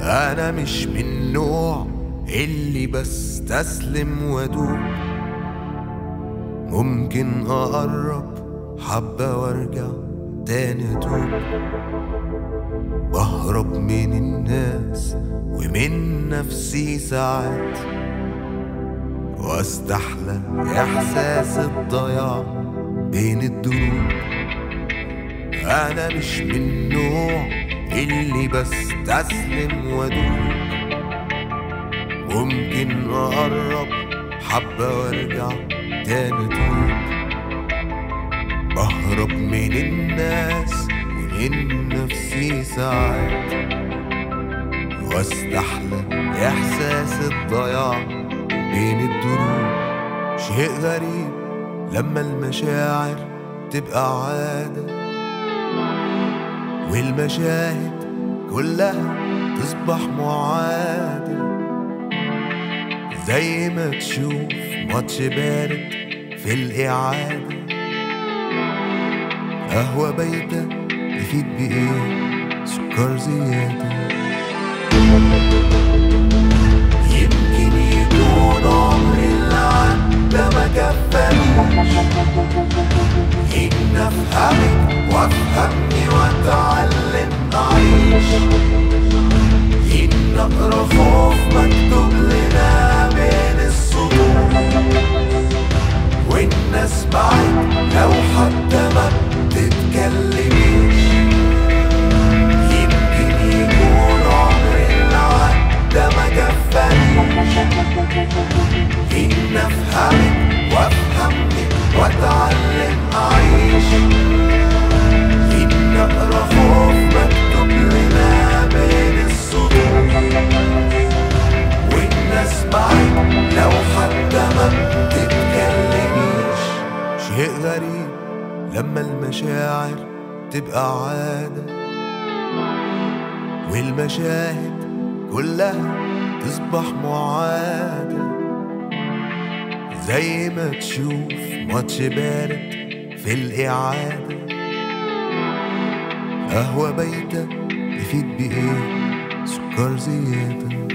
أنا مش من النوع اللي بستسلم وأدوب ممكن أقرب حبة وأرجع تاني أتوب بهرب من الناس ومن نفسي ساعات واستحلى إحساس الضياع بين الدروب أنا مش من النوع اللي بستسلم وأدوب ممكن أقرب حبة وأرجع تاني أتوب بهرب من الناس ومن نفسي ساعات واستحلى إحساس الضياع بين الدروب شيء غريب لما المشاعر تبقى عادة والمشاهد كلها تصبح معادة زي ما تشوف ماتش بارد في الإعادة قهوة بايتة يفيد بإيه سكر زيادة يمكن يكون عمري اللي عدى ما كفانيش إن أفهمك وأفهمني وأتعلم أعيش إن أقرأ خوف مكتوب لنا بين السطور وإن أسمعك لو حتى ما بتتكلميش يمكن يكون عمري اللي عدى ما كفانيش إن أفهمك وأفهمك وأتعلم أعيش إن أقرأ خوف مكتوب لنا بين السطور وإن أسمعك لو حتى ما بتتكلميش شيء غريب لما المشاعر تبقى عادة والمشاهد كلها تصبح معادة زي ما تشوف ماتش بارد في الإعادة قهوة بايتة يفيد بإيه سكر زيادة